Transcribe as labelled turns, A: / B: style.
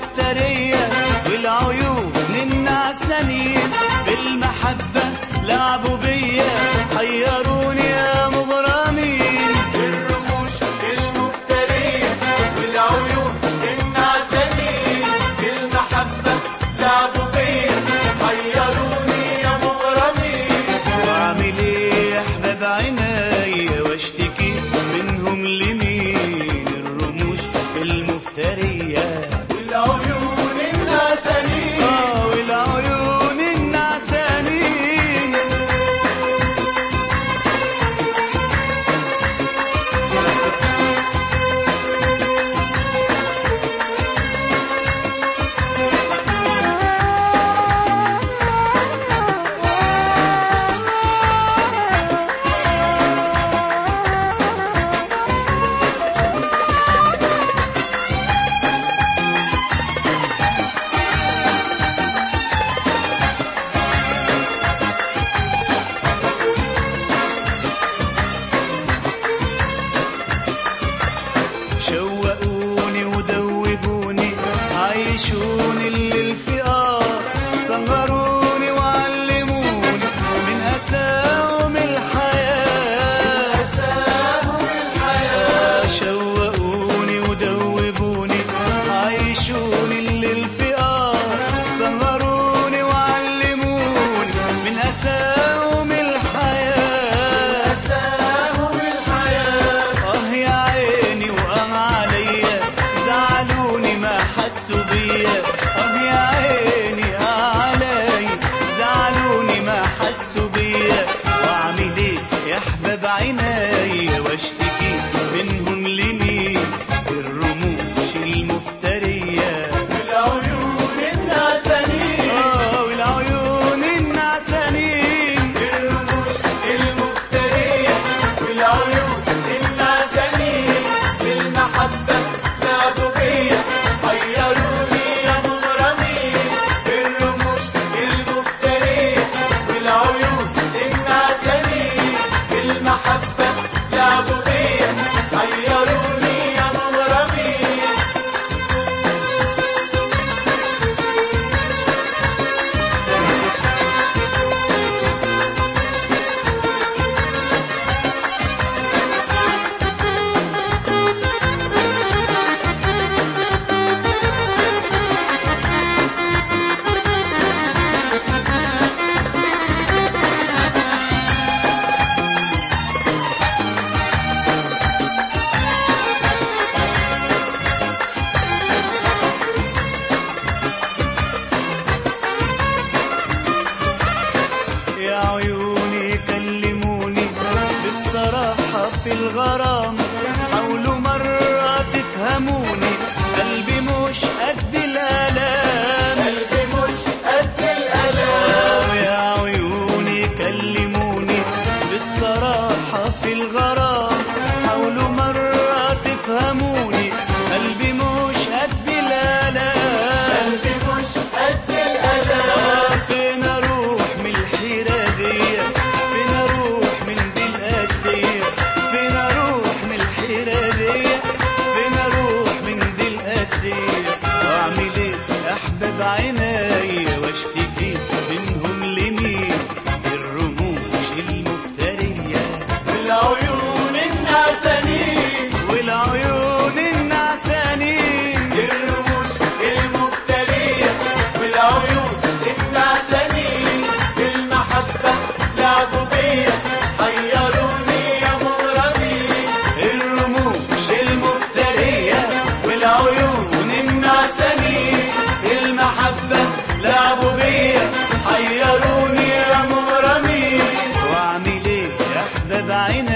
A: المفترية والعيون النعسانين بالمحبة لعبوا بيا حيروني يا مغرمين
B: الرموش المفترية والعيون النعسانين بالمحبة لعبوا بيا حيروني يا مغرمين
A: واعمل ايه يا احباب عينيا واشتكي منهم لمين الرموش المفترية
B: والعيون النعسانين
A: آه والعيون النعسانين شوقوني ودوبوني عيشوني الليل في قار صغروني وعلموني من أساهم الحياة
B: أساهم الحياة
A: شوقوني ودوبوني عيشوني الليل في قار صغروني وعلموني من أساهم الحياة
B: أساهم الحياة
A: اه يا عيني وقام عليا زعلوني ما حسوا بيا اه يا عيني اه عليا زعلوني ما حسوا بيا واعمل ايه يا احباب عينيا واشتكي منهم لمين الرموش المفتريه
B: والعيون النعسانين
A: اه والعيون النعسانين
B: الرموش المفترية والعيون النعسانين بالمحبة لعبوا بيا حيروني يا مغرمين الرموش المفترية والعيون النعسانين بالمحبة لعبوا بيا حيروني يا مغرمين
A: يا عيوني كلموني بالصراحة في الغرام حاولوا مرة تفهموني قلبي مش قد الآلام
B: قلبي مش قد الألام
A: يا عيوني كلموني بالصراحة في الغرام حاولوا مرة تفهموني قلبي مش قد الآلام
B: قلبي مش قد الألام
A: فين اروح من الحيرة دي فين اروح من دي القاسية فين اروح من الحيرة دي فين اروح من دي القاسية واعمل ايه احباب عينيا واشتكي منهم لمين الرموش المفترية
B: والعيون النعسانين
A: والعيون النعسانين
B: الرموش المفترية والعيون النعسانين بالمحبة لعبوا بيا حيروني يا مغرمين
A: الرموش المفترية
B: والعيون النعسانين
A: المحبة لعبوا بيا حيروني يا مغرمين واعمل ايه يا احباب عيني